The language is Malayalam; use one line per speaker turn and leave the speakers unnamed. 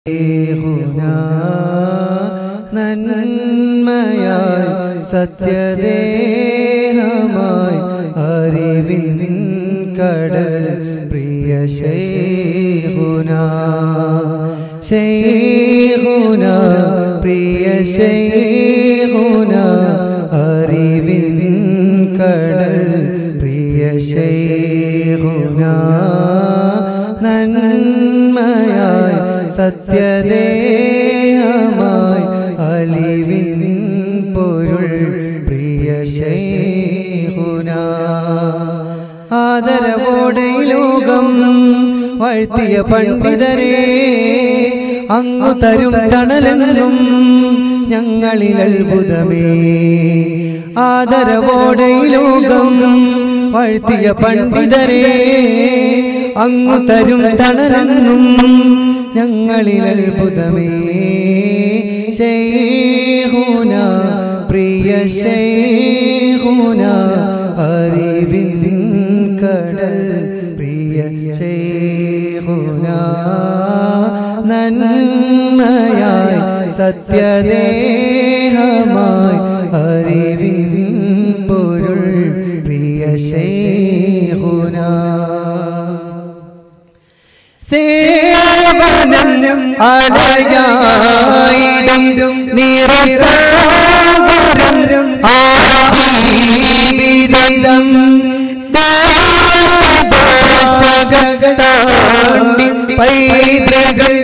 ദേഹുന നന്മയായി സത്യദേഹമായി അറിവിൻ കടൽ പ്രിയ ശൈഹുന ശൈഹുന പ്രിയ ശൈഹുന അറിവിൻ കടൽ പ്രിയ ശൈഹുന നന്മയായി സത്യദേഹമായി അലിവിൻ പൊരുൾ പ്രിയ ശൈഹുന ആദരവോടെ ഈ ലോകം വാഴ്ത്തിയ പണ്ഡിതരെ അങ്ങു തരും തണലെന്നും ഞങ്ങളിൽ അത്ഭുതമേ ആദരവോടെ ഈ ലോകം വാഴ്ത്തിയ പണ്ഡിതരെ അങ്ങു തരും തണലെന്നും ഞങ്ങളിൽ അത്ഭുതമേ ശൈഹുന പ്രിയ ശൈഹുന അറിവിൻ കടൽ പ്രിയ ശൈഹുന നന്മയായി സത്യദേഹമായി അറിവിൻ പൊരുൾ പ്രിയ ശൈഹുന സേവനം അലയായിടും നിറസാഗരം ആജീവിതം ദാശദാശകത്താണ്ടി പൈതൃകൾ